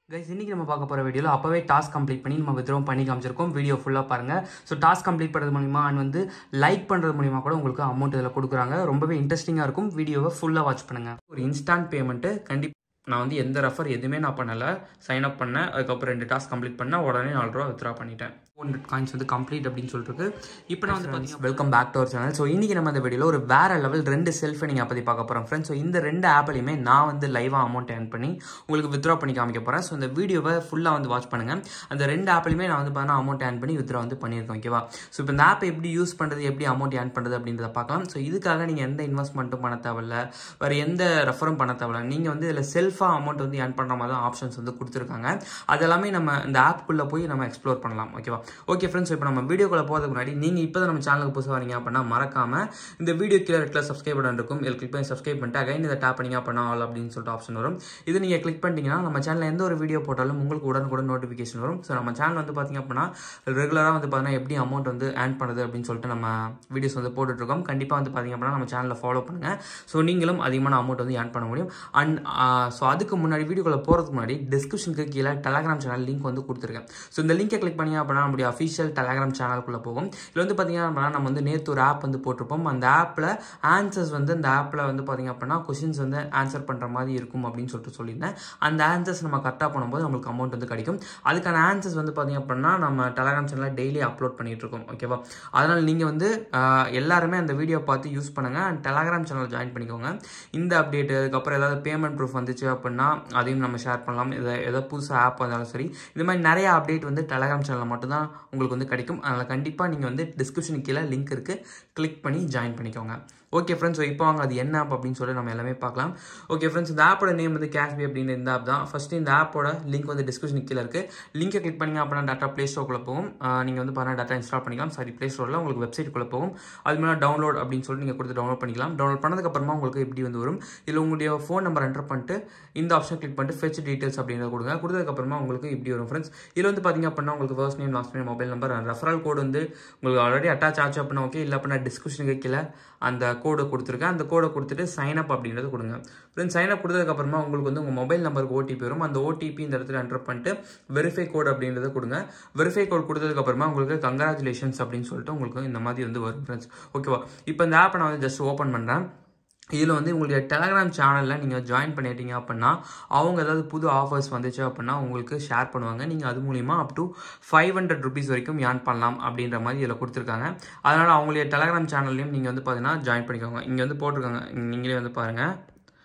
guys இன்னைக்கு நம்ம பார்க்க போகிற வீடியோவில் அப்போவே டாஸ்க் கம்ப்ளீட் பண்ணி நம்ம வித்ரோ பண்ணி காமிச்சிருக்கோம் வீடியோ ஃபுல்லாக பாருங்கள் ஸோ டாஸ்க் கம்ப்ளீட் பண்ணுறது மூலிமா அண்ட் வந்து லைக் பண்ணுறது மூலிமா கூட உங்களுக்கு அமௌண்ட் இதில் கொடுக்குறாங்க ரொம்பவே இன்ட்ரெஸ்டிங்காக இருக்கும் வீடியோவை ஃபுல்லாக வாட்ச் பண்ணுங்கள் ஒரு இன்ஸ்டன்ட் பேமெண்ட்டு கண்டிப்பாக நான் வந்து எந்த ரெஃபர் எதுவுமே நான் பண்ணலை சைன் அப் பண்ணேன் அதுக்கப்புறம் ரெண்டு டாஸ்க் கம்ப்ளீட் பண்ணேன் உடனே நாலு ரூபா வித்ரா பண்ணிட்டேன் ஹண்ட்ரட் காயின்ஸ் வந்து கம்ப்ளீட் அப்படின்னு சொல்லிட்டு இப்போ நான் வந்து பார்த்தீங்கன்னா welcome back to our channel so இன்றைக்கி நம்ம இந்த வீடியோவில் ஒரு வேற லெவல் ரெண்டு செல்ஃபை நீங்கள் பற்றி பார்க்க போகிறோம் ஃப்ரெண்ட்ஸ் ஸோ இந்த ரெண்டு ஆப்லையுமே நான் வந்து லைவாக அமௌண்ட் ஏர்ன் பண்ணி உங்களுக்கு வித்ரா பண்ணி காமிக்க போகிறேன் ஸோ இந்த வீடியோவை ஃபுல்லாக வந்து வாட்ச் பண்ணுங்கள் அந்த ரெண்டு ஆப்லையுமே நான் வந்து பார்த்தீங்கன்னா அமௌண்ட் ஏர்ன் பண்ணி வித்ரா வந்து பண்ணியிருக்கேன் ஓகேவா ஸோ இப்போ இந்த ஆப் எப்படி யூஸ் பண்ணுறது எப்படி அமௌண்ட் ஏர்ன் பண்ணுறது அப்படின்றத பார்க்கலாம் ஸோ இதுக்காக நீங்கள் எந்த இன்வெஸ்ட்மெண்ட்டும் பண்ண தேவையில்ல வேறு எந்த ரெஃபரும் பண்ண தேவையில்ல நீங்கள் வந்து இதில் செல்ஃபாக அமௌண்ட் வந்து ஏர்ன் பண்ணுற மாதிரி தான் ஆப்ஷன்ஸ் வந்து கொடுத்துருக்காங்க அதெல்லாமே நம்ம இந்த ஆப்புக்குள்ளே போய் நம்ம எக்ஸ்ப்ளோர் பண்ணலாம் ஓகேவா ஓகே ஃப்ரெண்ட்ஸ் இப்போ நம்ம வீடியோக்குள்ள போகிறதுக்கு முன்னாடி நீங்கள் இப்போ தான் நம்ம சேனலுக்கு புதுசாக வரீங்க அப்படின்னா மறக்காம இந்த வீடியோ கீழே ரெட்டில் சப்ஸ்கிரைப் பட்டன் இருக்கும் இதில் கிளிக் பண்ணி சப்ஸ்கிரைப் பண்ணிட்டு அகைன் இதை டேப் பண்ணிங்க அப்படின்னா ஆல் அப்படின்னு சொல்லிட்டு ஆப்ஷன் வரும் இது நீங்கள் கிளிக் பண்ணிட்டீங்கன்னா நம்ம சேனலில் எந்த ஒரு வீடியோ போட்டாலும் உங்களுக்கு உடனுக்குடன் நோட்டிஃபிகேஷன் வரும் ஸோ நம்ம சேனல் வந்து பார்த்தீங்க அப்படின்னா ரெகுலராக வந்து பார்த்தீங்கன்னா எப்படி அமௌண்ட் வந்து ஏர்ன் பண்ணுறது அப்படின்னு சொல்லிட்டு நம்ம வீடியோஸ் வந்து போட்டுட்ருக்கோம் கண்டிப்பாக வந்து பார்த்தீங்க அப்படின்னா நம்ம சேனலில் ஃபாலோ பண்ணுங்கள் ஸோ நீங்களும் அதிகமான அமௌண்ட் வந்து ஏர்ன் பண்ண முடியும் அண்ட் ஸோ அதுக்கு முன்னாடி வீடியோக்குள்ள போகிறதுக்கு முன்னாடி டிஸ்கிரிப்ஷனுக்கு கீழே டெலாகிராம் சேனல் லிங்க் வந்து கொடுத்துருக்கேன் ஸோ இந்த லிங்கை கிளிக் பண்ணி அப்படின்னா நம்முடைய அஃபிஷியல் டெலாகிராம் சேனலுக்குள்ளே போகும் இதில் வந்து பார்த்தீங்கன்னா அப்படின்னா நம்ம வந்து நேற்று ஒரு ஆப் வந்து போட்டிருப்போம் அந்த ஆப்பில் ஆன்சர்ஸ் வந்து இந்த ஆப்பில் வந்து பார்த்தீங்க அப்படின்னா கொஷின்ஸ் வந்து ஆன்சர் பண்ணுற மாதிரி இருக்கும் அப்படின்னு சொல்லிட்டு சொல்லியிருந்தேன் அந்த ஆன்சர்ஸ் நம்ம கரெக்டாக பண்ணும்போது நம்மளுக்கு அமௌண்ட் வந்து கிடைக்கும் அதுக்கான ஆன்சர்ஸ் வந்து பார்த்தீங்க அப்படின்னா நம்ம டெலாகிராம் சேனலில் டெய்லி அப்லோட் பண்ணிட்டு இருக்கோம் ஓகேவா அதனால் நீங்கள் வந்து ஆஹ், எல்லாருமே அந்த வீடியோ பார்த்து யூஸ் பண்ணுங்கள் அண்ட் டெலாகிராம் சேனல் ஜாயின் பண்ணிக்கோங்க இந்த அப்டேட் அதுக்கப்புறம் ஏதாவது பேமெண்ட் ப்ரூஃப் வந்துச்சு அப்படின்னா அதையும் நம்ம ஷேர் பண்ணலாம் இதை ஏதாவது புதுசாக ஆப் வந்தாலும் சரி இந்த மாதிரி நிறைய அப்டேட் வந்து டெலகிராம் சேனலில் மட்டும்தான் உங்களுக்கு வந்து கிடைக்கும் அதனால் கண்டிப்பாக நீங்கள் வந்து டிஸ்கிரிப்ஷனுக்கு கீழே லிங்க் இருக்குது கிளிக் பண்ணி ஜாயின் பண்ணிக்கோங்க ஓகே ஃப்ரெண்ட்ஸ் ஸோ இப்போ வாங்க அது என்ன ஆப் அப்படின்னு சொல்லி நம்ம எல்லாமே பார்க்கலாம் ஓகே ஃப்ரெண்ட்ஸ் இந்த ஆப்போட நேம் வந்து கேஷ்பி அப்படின்ற இந்த ஆப் தான் ஃபஸ்ட்டு இந்த ஆப்போட லிங்க் வந்து டிஸ்கிரிப்ஷனுக்கு கீழே இருக்குது லிங்கை கிளிக் பண்ணீங்க அப்படின்னா டேட்டா ப்ளே ஸ்டோர்க்குள்ளே போகும் நீங்கள் வந்து பார்த்தா டேட்டா இன்ஸ்டால் பண்ணிக்கலாம் சாரி ப்ளே ஸ்டோரில் உங்களுக்கு வெப்சைட்டுக்குள்ளே போகும் அது மேலே டவுன்லோட் அப்படின்னு சொல்லிட்டு நீங்கள் கொடுத்து டவுன்லோட் பண்ணிக்கலாம் டவுன்லோட் பண்ணதுக்கப்புறமா உங்களுக்கு இப்படி வந்து வரும் இதில் உங்களுடைய ஃபோன் நம்பர் என்டர் பண்ணிட்டு இந்த ஆப்ஷன் கிளிக் பண்ணிட்டு ஃபெச் டீட்டெயில்ஸ் அப்படின்றத கொடுங்க கொடுத்ததுக்கப்புறமா உங்களுக்கு இப்படி வரும் ஃப்ரெண்ட்ஸ் இதில் வந்து பார்த்தீங்க அப்படின்னா உங்களுக்கு first name last name mobile number referral code வந்து உங்களுக்கு ஆல்ரெடி அட்டாச் ஆச்சு அப்படின்னா ஓகே இல்லை அப்படின்னா டிஸ்கிரிப்ஷனுக்கு கீழே அந்த கோடை கொடுத்துருக்கேன் அந்த கோடை கொடுத்துட்டு சைன் அப் அப்படின்றது கொடுங்க ஃப்ரெண்ட்ஸ் சைன் அப் கொடுத்ததுக்கப்புறமா உங்களுக்கு வந்து உங்கள் மொபைல் நம்பருக்கு ஓடிபி வரும் அந்த ஓடிபி இந்த இடத்துல என்டர் பண்ணிட்டு வெரிஃபை கோட் அப்படின்றத கொடுங்க வெரிஃபை கோட் கொடுத்ததுக்கப்புறமா உங்களுக்கு கங்க்ராச்சுலேஷன்ஸ் அப்படின்னு சொல்லிட்டு உங்களுக்கு இந்த மாதிரி வந்து வரும் ஃப்ரெண்ட்ஸ் ஓகேவா இப்போ இந்த ஆப்பை நான் வந்து ஜஸ்ட் ஓப்பன் பண்ணுறேன் இதில் வந்து உங்களுடைய டெலகிராம் சேனலில் நீங்கள் ஜாயின் பண்ணிட்டீங்க அப்படின்னா அவங்க ஏதாவது புது ஆஃபர்ஸ் வந்துச்சு அப்படின்னா உங்களுக்கு ஷேர் பண்ணுவாங்க நீங்கள் அது மூலிமா up to five hundred rupees வரைக்கும் ஏர்ன் பண்ணலாம் அப்படின்ற மாதிரி இதில் கொடுத்துருக்காங்க அதனால் அவங்களுடைய டெலகிராம் சேனல்லையும் நீங்கள் வந்து பார்த்தீங்கன்னா ஜாயின் பண்ணிக்கோங்க இங்கே வந்து போட்டிருக்காங்க நீங்களே வந்து பாருங்கள்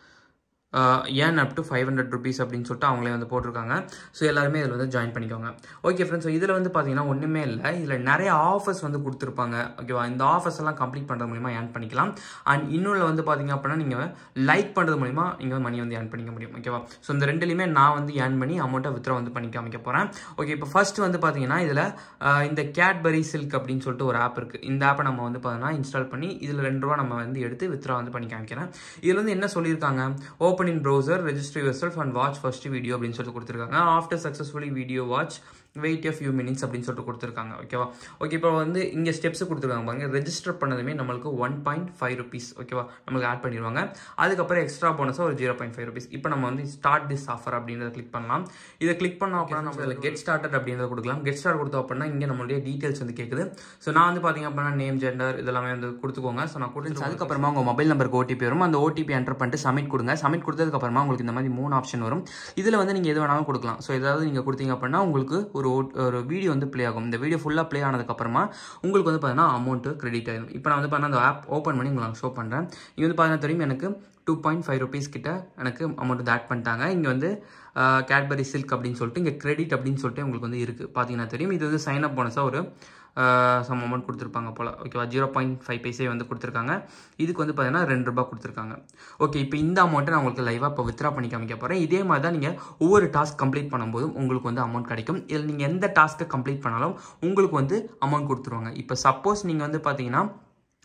ஏன் up to five hundred rupees அப்படின்னு சொல்லிட்டு அவங்களே வந்து போட்டிருக்காங்க ஸோ எல்லாருமே இதில் வந்து ஜாயின் பண்ணிக்கோங்க ஓகே ஃப்ரெண்ட்ஸ் ஸோ இதில் வந்து பார்த்தீங்கன்னா ஒன்றுமே இல்லை இதில் நிறைய ஆஃபர்ஸ் வந்து கொடுத்துருப்பாங்க ஓகேவா இந்த ஆஃபர்ஸ் எல்லாம் கம்ப்ளீட் பண்ணுறது மூலிமா ஏர்ன் பண்ணிக்கலாம் அண்ட் இன்னொன்று வந்து பார்த்தீங்க அப்படின்னா நீங்கள் லைக் பண்ணுறது மூலிமா நீங்கள் மணி வந்து ஏர்ன் பண்ணிக்க முடியும் ஓகேவா ஸோ இந்த ரெண்டுலையுமே நான் வந்து ஏர்ன் பண்ணி அமௌண்ட்டை வித்ரா வந்து பண்ணி காமிக்க போகிறேன் ஓகே இப்போ ஃபர்ஸ்ட் வந்து பார்த்தீங்கன்னா இதில் இந்த கேட்பரி சில்க் அப்படின்னு சொல்லிட்டு ஒரு ஆப் இருக்குது இந்த ஆப்பை நம்ம வந்து பார்த்தீங்கன்னா இன்ஸ்டால் பண்ணி இதில் ரெண்டு ரூபா நம்ம வந்து எடுத்து வித்ரா வந்து பண்ணி காமிக்கிறேன் இதில் வந்து என்ன சொல்லியிருக்காங்க open in browser register yourself and watch first video அப்படின்னு சொல்லிட்டு கொடுத்துருக்காங்க after successfully video watch wait of few minutes அப்படின்னு சொல்லிட்டு கொடுத்துருக்காங்க ஓகேவா ஓகே இப்போ வந்து இங்கே ஸ்டெப்ஸ் கொடுத்துருக்காங்க பாருங்க ரெஜிஸ்டர் பண்ணதுமே நம்மளுக்கு ஒன் பாயிண்ட் ஃபைவ் ருபீஸ் ஓகேவா நம்மளுக்கு ஆட் பண்ணிடுவாங்க அதுக்கப்புறம் எக்ஸ்ட்ரா போனஸாக ஒரு ஜீரோ பாயிண்ட் ஃபைவ் ருபீஸ் இப்போ நம்ம வந்து ஸ்டார்ட் திஸ் ஆஃபர் அப்படின்றத கிளிக் பண்ணலாம் இதை கிளிக் பண்ணோம் அப்படின்னா நம்ம இதில் கெட் ஸ்டார்டட் அப்படின்றத கொடுக்கலாம் கெட் ஸ்டார்ட் கொடுத்தோம் அப்படின்னா இங்கே நம்மளுடைய டீட்டெயில்ஸ் வந்து கேட்குது ஸோ நான் வந்து பார்த்தீங்க அப்படின்னா நேம் ஜெண்டர் இதெல்லாமே வந்து கொடுத்துக்கோங்க ஸோ நான் கொடுத்து அதுக்கப்புறமா உங்கள் மொபைல் நம்பருக்கு ஓடிபி வரும் அந்த ஓடிபி என்டர் பண்ணிட்டு சப்மிட் கொடுங்க சப்மிட் கொடுத்ததுக்கப்புறமா உங்களுக்கு இந்த மாதிரி மூணு ஆப்ஷன் வரும் இதில் வந்து நீங்கள் எது வேணாலும் கொடுக்கலாம் ஸோ ஏதாவது நீங்கள் கொடுத்தீங்க அப்படின்னா உங்களுக்கு ஒரு ஓட்- ஒரு வீடியோ வந்து ப்ளே ஆகும் இந்த வீடியோ ஃபுல்லாக ப்ளே ஆனதுக்கப்புறமா உங்களுக்கு வந்து பார்த்தீங்கன்னா அமௌண்ட்டு கிரெடிட் ஆயிடும் இப்போ நான் வந்து பார்த்தீங்கன்னா அந்த ஆப் ஓப்பன் பண்ணி உங்களுக்கு ஷோ பண்ணுறேன் இங்கே வந்து பார்த்தீங்கன்னா தெரியும் எனக்கு டூ பாயிண்ட் ஃபைவ் ருபீஸ் கிட்ட எனக்கு அமௌண்ட் வந்து ஆட் பண்ணிட்டாங்க இங்கே வந்து கேட்பரி சில்க் அப்படின்னு சொல்லிட்டு இங்கே கிரெடிட் அப்படின்னு சொல்லிட்டு உங்களுக்கு வந்து இருக்குது பார்த்தீங்கன்னா தெரியும் இது வந்து சைன் அப் போனஸாக ஒரு சம் அமௌண்ட் கொடுத்துருப்பாங்க போல் ஓகேவா ஜீரோ பாயிண்ட் ஃபைவ் பைசே வந்து கொடுத்துருக்காங்க இதுக்கு வந்து பார்த்தீங்கன்னா ரெண்டு ரூபாய் கொடுத்துருக்காங்க ஓகே இப்போ இந்த அமௌண்ட்டை நான் உங்களுக்கு லைவாக இப்போ வித்ரா பண்ணி காமிக்க போகிறேன் இதே மாதிரி தான் நீங்கள் ஒவ்வொரு டாஸ்க் கம்ப்ளீட் பண்ணும்போதும் உங்களுக்கு வந்து அமௌண்ட் கிடைக்கும் இதில் நீங்கள் எந்த டாஸ்க்கை கம்ப்ளீட் பண்ணாலும் உங்களுக்கு வந்து அமௌண்ட் கொடுத்துருவாங்க இப்போ சப்போஸ் நீங்கள் வந்து பார்த்தீங்கன்னா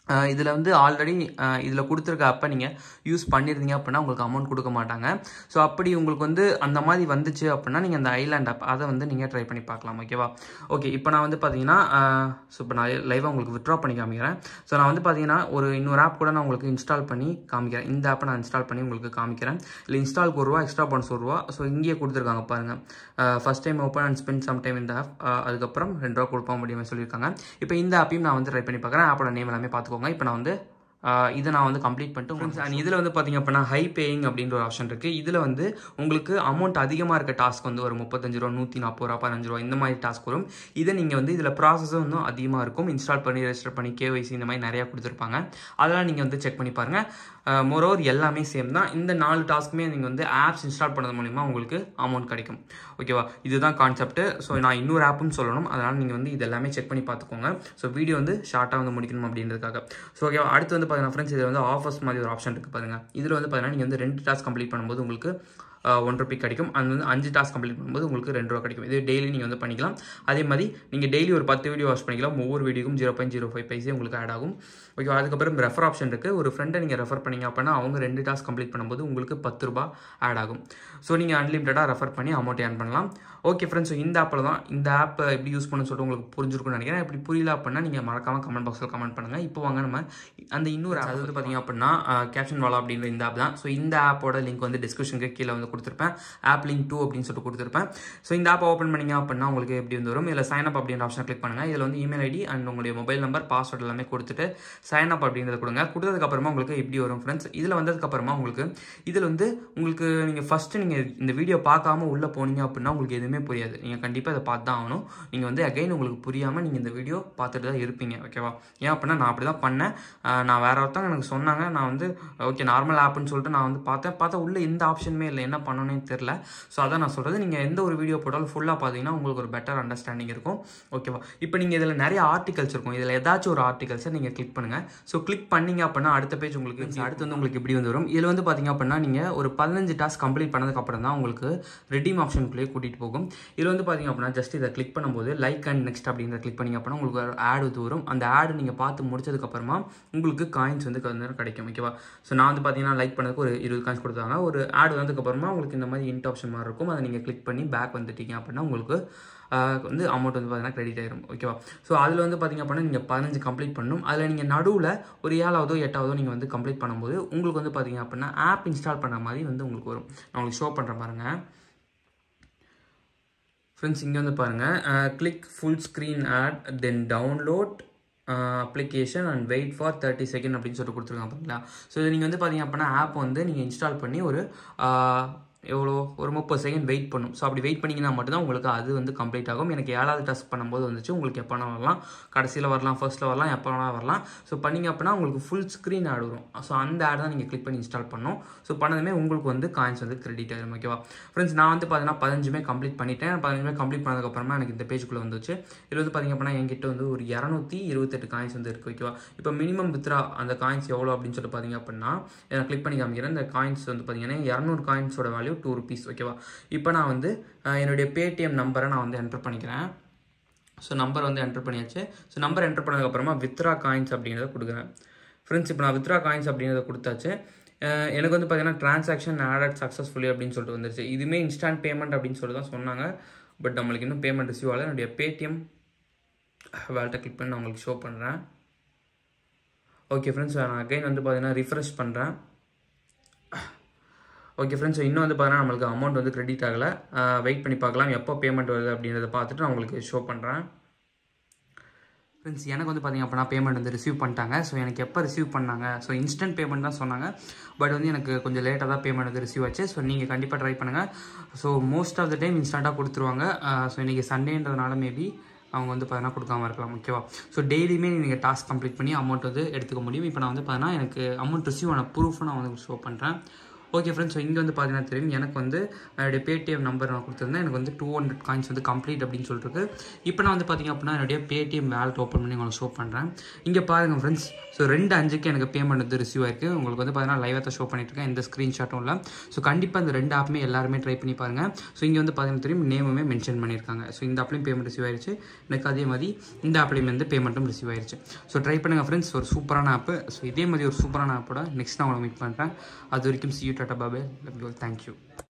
இதில் வந்து ஆல்ரெடி இதில் கொடுத்துருக்க அப்போ நீங்கள் யூஸ் பண்ணியிருந்தீங்க அப்படின்னா உங்களுக்கு அமௌண்ட் கொடுக்க மாட்டாங்க ஸோ அப்படி உங்களுக்கு வந்து அந்த மாதிரி வந்துச்சு அப்படின்னா நீங்கள் அந்த ஐலாண்ட் ஆப் அதை வந்து நீங்கள் ட்ரை பண்ணி பார்க்கலாம் ஓகேவா ஓகே இப்போ நான் வந்து பார்த்தீங்கன்னா ஸோ இப்போ நான் லைவாக உங்களுக்கு விட்ரா பண்ணி காமிக்கிறேன் ஸோ நான் வந்து பார்த்தீங்கன்னா ஒரு இன்னொரு ஆப் கூட நான் உங்களுக்கு இன்ஸ்டால் பண்ணி காமிக்கிறேன் இந்த ஆப்பை நான் இன்ஸ்டால் பண்ணி உங்களுக்கு காமிக்கிறேன் இல்லை இன்ஸ்டாலுக்கு ஒரு ரூபா எக்ஸ்ட்ரா போனஸ் ஒரு ரூபா ஸோ இங்கேயே கொடுத்துருக்காங்க பாருங்கள் first time open and spend some time இந்த ஆப் அதுக்கப்புறம் ரெண்டு ரூபா கொடுப்போம் அப்படின்னு சொல்லியிருக்காங்க இப்போ இந்த ஆப்பையும் நான் வந்து ட்ரை பண்ணி பார்க்குறேன் ஆப்போட நேம் எல்லாமே பார்த்துக்கோங்க இப்போ நான் வந்து ஆஹ் இதை நான் வந்து கம்ப்ளீட் பண்ணிட்டு ஃப்ரெண்ட்ஸ் அண்ட் இதில் வந்து பார்த்தீங்க அப்படின்னா ஹை பேயிங் அப்படின்ற ஒரு ஆப்ஷன் இருக்குது இதில் வந்து உங்களுக்கு அமௌண்ட் அதிகமாக இருக்க டாஸ்க் வந்து ஒரு முப்பத்தஞ்சு ரூபா நூற்றி நாற்பது ரூபா பதினஞ்சு ரூபா இந்த மாதிரி டாஸ்க் வரும் இதை நீங்கள் வந்து இதில் ப்ராசஸும் இன்னும் அதிகமாக இருக்கும் இன்ஸ்டால் பண்ணி ரெஜிஸ்டர் பண்ணி கேவைசி இந்த மாதிரி நிறையா கொடுத்துருப்பாங்க அதெல்லாம் நீங்கள் வந்து செக் பண்ணி பாருங்கள் மொரோவர் எல்லாமே சேம் தான் இந்த நாலு டாஸ்க்குமே நீங்கள் வந்து ஆப்ஸ் இன்ஸ்டால் பண்ணது மூலிமா உங்களுக்கு அமௌண்ட் கிடைக்கும் ஓகேவா இதுதான் கான்செப்ட் ஸோ நான் இன்னொரு ஆப்பும் சொல்லணும் அதனால் நீங்கள் வந்து இது எல்லாமே செக் பண்ணி பார்த்துக்கோங்க ஸோ வீடியோ வந்து ஷார்ட்டாக வந்து முடிக்கணும் அப்படின்றதுக்காக ஸோ ஓகேவா அடுத்து வந்து பார்த்தீங்கன்னா ஃப்ரெண்ட்ஸ் இதில் வந்து ஆஃபர்ஸ் மாதிரி ஒரு ஆப்ஷன் இருக்குது பாருங்கள் இதில் வந்து பார்த்தீங்கன்னா நீங்கள் வந்து ரெண்டு டாஸ்க் கம்ப்ளீட் பண்ணும்போது உங்களுக்கு ஒன் ருபி கிடைக்கும் அது வந்து அஞ்சு டாஸ்க் கம்ப்ளீட் பண்ணும்போது உங்களுக்கு ரெண்டு ரூபா கிடைக்கும் இது டெய்லி நீங்கள் வந்து பண்ணிக்கலாம் அதே மாதிரி நீங்கள் டெய்லி ஒரு பத்து வீடியோ வாட்ச் பண்ணிக்கலாம் ஒவ்வொரு வீடியோக்கும் zero point zero five paise உங்களுக்கு ஆட் ஆகும் ஓகே அதுக்கப்புறம் ரெஃபர் ஆப்ஷன் இருக்குது ஒரு ஃப்ரெண்டை நீங்கள் ரெஃபர் பண்ணீங்க அப்படின்னா அவங்க ரெண்டு டாஸ்க் கம்ப்ளீட் பண்ணும்போது உங்களுக்கு பத்து ரூபா ஆட் ஆகும் ஸோ நீங்கள் அன்லிமிட்டடாக ரெஃபர் பண்ணி அமௌண்ட் ஏர்ன் பண்ணலாம் ஓகே ஃப்ரெண்ட்ஸ் ஸோ இந்த ஆப்பில் தான் இந்த ஆப் எப்படி யூஸ் பண்ணணும்னு சொல்லிட்டு உங்களுக்கு புரிஞ்சிருக்கும்னு நினைக்கிறேன் இப்படி புரியல அப்படின்னா நீங்கள் மறக்காமல் கமெண்ட் பாக்ஸில் கமெண்ட் பண்ணுங்கள் இப்போ வாங்க நம்ம அந்த இன்னொரு ஆப் வந்து பார்த்தீங்க அப்படின்னா கேப்ஷன் வாலா அப்படின்ற இந்த ஆப் தான் ஸோ இந்த ஆப்போட லிங்க் வந்து டிஸ்கிரிப்ஷனுக்கு கீழே வந்து கொடுத்துருப்பேன் ஆப் லிங்க் டூ அப்படின்னு சொல்லிட்டு கொடுத்துருப்பேன் ஸோ இந்த ஆப் ஓப்பன் பண்ணீங்க அப்படின்னா உங்களுக்கு எப்படி வந்து வரும் இதில் சைன் அப் அப்படின்ற ஆப்ஷன் கிளிக் பண்ணுங்கள் இதில் வந்து இமெயில் ஐடி அண்ட் உங்களுடைய மொபைல் நம்பர் பாஸ்வேர்ட் எல்லாமே கொடுத்துட்டு சைன் அப் அப்படின்றத கொடுங்க கொடுத்ததுக்கப்புறமா உங்களுக்கு எப்படி வரும் ஃப்ரெண்ட்ஸ் இதில் வந்ததுக்கப்புறமா உங்களுக்கு இதில் வந்து உங்களுக்கு நீங்கள் ஃபஸ்ட்டு நீங்கள் இந்த வீடியோ பார்க்காம உள்ளே போனீங்க அப்படின்னா உங்களுக்கு எதுவுமே புரியாது நீங்கள் கண்டிப்பாக இதை பார்த்து தான் ஆகணும் நீங்கள் வந்து அகைன் உங்களுக்கு புரியாமல் நீங்கள் இந்த வீடியோ பார்த்துட்டு தான் இருப்பீங்க ஓகேவா ஏன் அப்படின்னா நான் அப்படி தான் பண்ணேன் ஆஹ் நான் வேற ஒருத்தவங்க எனக்கு சொன்னாங்க நான் வந்து ஓகே நார்மல் ஆப்னு சொல்லிட்டு நான் வந்து பார்த்தேன் பார்த்தா உள்ள எந்த ஆப்ஷனுமே இல்லை என்ன பண்ணணும்னு தெரில ஸோ அதான் நான் சொல்கிறது நீங்கள் எந்த ஒரு வீடியோ போட்டாலும் ஃபுல்லாக பார்த்தீங்கன்னா உங்களுக்கு ஒரு பெட்டர் அண்டர்ஸ்டாண்டிங் இருக்கும் ஓகேவா இப்போ நீங்கள் இதில் நிறைய ஆர்டிகல்ஸ் இருக்கும் இதில் ஏதாச்சும் ஒரு ஆர்டிகல்ஸை நீங்கள் கிளிக் பண்ணுங்கள் ஸோ கிளிக் பண்ணீங்க அப்படின்னா அடுத்த பேஜ் உங்களுக்கு அடுத்து வந்து உங்களுக்கு இப்படி வந்து வரும் இதில் வந்து பார்த்தீங்க அப்படின்னா நீங்கள் ஒரு பதினஞ்சு டாஸ்க் கம்ப்ளீட் பண்ணதுக்கு அப்புறம் தான் உங்களுக்கு ரெடீம் ஆப்ஷனுக்குள்ளேயே கூட்டிகிட்டு போகும் இதில் வந்து பார்த்தீங்க அப்படின்னா ஜஸ்ட் இதை கிளிக் பண்ணும்போது லைக் அண்ட் நெக்ஸ்ட் அப்படின்றத கிளிக் பண்ணிங்க அப்படின்னா உங்களுக்கு ஒரு ஆட் வந்து வரும் அந்த ஆடு நீங்கள் பார்த்து முடிச்சதுக்கப்புறமா உங்களுக்கு காயின்ஸ் வந்து கொஞ்ச நேரம் கிடைக்கும் ஓகேவா ஸோ நான் வந்து பார்த்தீங்கன்னா லைக் பண்ணதுக்கு ஒரு இருபது காயின்ஸ் கொடுத்தாங்க ஒரு ஆட் வந்ததுக்கப்புறமா உங்களுக்கு இந்த மாதிரி இன்ட் ஆப்ஷன் மாதிரி இருக்கும் அதை நீங்கள் கிளிக் பண்ணி பேக் வந்துட்டீங்க அப்படின்னா உங்களுக்கு ஆஹ், வந்து அமௌண்ட் வந்து பார்த்தீங்கன்னா கிரெடிட் ஆயிரும் ஓகேவா ஸோ அதில் வந்து பார்த்தீங்க அப்படின்னா நீங்கள் பதினஞ்சு கம்ப்ளீட் பண்ணணும் அதில் நீங்கள் நடுவில் ஒரு ஏழாவதோ எட்டாவதோ நீங்கள் வந்து கம்ப்ளீட் பண்ணும்போது உங்களுக்கு வந்து பார்த்தீங்க அப்படின்னா ஆப் இன்ஸ்டால் பண்ண மாதிரி வந்து உங்களுக்கு வரும் நான் உங்களுக்கு ஷோ பண்ணுறேன் பாருங்கள் ஃப்ரெண்ட்ஸ் இங்கே வந்து பாருங்கள் click full screen ad then download application and wait for thirty second அப்படின்னு சொல்லிட்டு கொடுத்துருக்காங்க பார்த்தீங்களா ஸோ இது நீங்கள் வந்து பார்த்தீங்க அப்படின்னா ஆப் வந்து நீங்கள் இன்ஸ்டால் பண்ணி ஒரு ஆஹ், எவ்வளோ ஒரு முப்பது செகண்ட் வெயிட் பண்ணும் ஸோ அப்படி வெயிட் பண்ணிங்கன்னா மட்டும்தான் உங்களுக்கு அது வந்து கம்ப்ளீட் ஆகும் எனக்கு ஏழாவது டெஸ்ட் பண்ணும்போது வந்துச்சு உங்களுக்கு எப்போ வேணா வரலாம் கடைசியில் வரலாம் ஃபர்ஸ்ட்டில் வரலாம் எப்போ வேணா வரலாம் ஸோ பண்ணிங்க அப்படின்னா உங்களுக்கு ஃபுல் ஸ்க்ரீன் ஆட் வரும் ஸோ அந்த ஆட் தான் நீங்கள் கிளிக் பண்ணி இன்ஸ்டால் பண்ணணும் ஸோ பண்ணதுமே உங்களுக்கு வந்து காயின்ஸ் வந்து கிரெடிட் ஆயிரும் ஓகேவா ஃப்ரெண்ட்ஸ் நான் வந்து பார்த்தீங்கன்னா பதினஞ்சுமே கம்ப்ளீட் பண்ணிட்டேன் பதினஞ்சுமே கம்ப்ளீட் பண்ணதுக்கப்புறமா எனக்கு இந்த பேஜுக்குள்ளே வந்துச்சு இது வந்து பார்த்தீங்க அப்படின்னா என்கிட்ட வந்து ஒரு இரநூத்தி இருபத்தெட்டு காயின்ஸ் வந்து இருக்குது ஓகேவா இப்போ மினிமம் வித்ரா அந்த காயின்ஸ் எவ்வளோ அப்படின்னு சொல்லிட்டு பார்த்தீங்க அப்படின்னா நான் கிளிக் பண்ணி காமிக்கிறேன் இந்த காயின்ஸ் வந்து பார்த்தீங்கன்னா இரநூறு காயின்ஸோட வேல்யூ டூ ருபீஸ் ஓகேவா இப்போ நான் வந்து அஹ், என்னுடைய பேடிஎம் நம்பரை நான் வந்து என்டர் பண்ணிக்கிறேன் ஸோ நம்பர் வந்து என்டர் பண்ணியாச்சு ஸோ நம்பர் என்டர் பண்ணதுக்கப்புறமா வித்ரா காயின்ஸ் அப்படின்றத கொடுக்குறேன் ஃப்ரெண்ட்ஸ் இப்போ நான் வித்ரா காயின்ஸ் அப்படின்றத கொடுத்தாச்சு அஹ் எனக்கு வந்து பார்த்தீங்கன்னா ட்ரான்சாக்ஷன் ஆடட் சக்ஸஸ்ஃபுல்லி அப்படின்னு சொல்லிட்டு வந்துருச்சு இதுவுமே இன்ஸ்டன்ட் பேமெண்ட் அப்படின்னு சொல்லிட்டு தான் சொன்னாங்க பட் நம்மளுக்கு இன்னும் பேமெண்ட் ரிசீவ் ஆகல என்னுடைய பேடிஎம் வேல்ட்டை கிளிக் பண்ணி நான் உங்களுக்கு ஷோ பண்ணுறேன் ஓகே ஃப்ரெண்ட்ஸ் நான் அகைன் வந்து பார்த்தீங்கன்னா ரிஃப்ரெஷ் பண்ணுறேன் ஓகே ஃப்ரெண்ட்ஸ் இன்னும் வந்து பார்த்தீங்கன்னா நம்மளுக்கு அமௌண்ட் வந்து கிரெடிட் ஆகலை வெயிட் பண்ணி பார்க்கலாம் எப்போ பேமெண்ட் வருது அப்படின்றத பார்த்துட்டு நான் உங்களுக்கு ஷோ பண்ணுறேன் ஃப்ரெண்ட்ஸ் எனக்கு வந்து பார்த்தீங்க அப்படின்னா பேமெண்ட் வந்து ரிசீவ் பண்ணிட்டாங்க ஸோ எனக்கு எப்போ ரிசீவ் பண்ணாங்க ஸோ இன்ஸ்டன்ட் பேமெண்ட் தான் சொன்னாங்க பட் வந்து எனக்கு கொஞ்சம் லேட்டாக தான் பேமெண்ட் வந்து ரிசீவ் ஆச்சு ஸோ நீங்கள் கண்டிப்பாக ட்ரை பண்ணுங்கள் so most of the time இன்ஸ்டண்ட்டாக கொடுத்துருவாங்க ஸோ இன்றைக்கி சண்டேன்றதுனால மேபி அவங்க வந்து பார்த்தீங்கன்னா கொடுக்காம இருக்கலாம் ஓகேவா ஸோ டெய்லியுமே நீங்கள் டாஸ்க் கம்ப்ளீட் பண்ணி அமௌண்ட் வந்து எடுத்துக்க முடியும் இப்போ நான் வந்து பார்த்தீங்கன்னா எனக்கு அமௌண்ட் ரிசீவ் ஆன ப்ரூஃபை நான் வந்து ஷோ பண்ணுறேன் ஓகே ஃப்ரெண்ட்ஸ் ஸோ இங்கே வந்து பார்த்தீங்கன்னா தெரியும் எனக்கு வந்து என்னுடைய பேடிஎம் நம்பர் நான் கொடுத்துருந்தேன் எனக்கு வந்து டூ ஹண்ட்ரட் காயின்ஸ் வந்து கம்ப்ளீட் அப்படின்னு சொல்லிட்டு இப்போ நான் வந்து பார்த்தீங்க அப்படின்னா என்னுடைய பேடிஎம் வேலட் ஓப்பன் பண்ணி உங்களுக்கு ஷோ பண்ணுறேன் இங்கே பாருங்கள் ஃப்ரெண்ட்ஸ் ஸோ ரெண்டு அஞ்சுக்கு எனக்கு பேமெண்ட் வந்து ரிசீவ் ஆயிருக்கு உங்களுக்கு வந்து பார்த்தீங்கன்னா லைவாக தான் ஷோ பண்ணிட்டு இருக்கேன் எந்த ஸ்க்ரீன்ஷாட்டும் இல்லை ஸோ கண்டிப்பாக இந்த ரெண்டு ஆப்புமே எல்லாருமே ட்ரை பண்ணி பாருங்கள் ஸோ இங்கே வந்து பார்த்தீங்கன்னா தெரியும் நேமுமே மென்ஷன் பண்ணியிருக்காங்க ஸோ இந்த ஆப்லையும் பேமெண்ட் ரிசீவ் ஆயிருச்சு எனக்கு அதே மாதிரி இந்த ஆப்லையும் வந்து பேமெண்ட்டும் ரிசீவ் ஆயிருச்சு ஸோ ட்ரை பண்ணுங்கள் ஃப்ரெண்ட்ஸ் ஒரு சூப்பரான ஆப்பு ஸோ இதே மாதிரி ஒரு சூப்பரான ஆப்போட நெக்ஸ்ட் நான் உங்களை மீட் பண்ணுறேன் அது வரைக்கும் see you tata bye bye love you thank you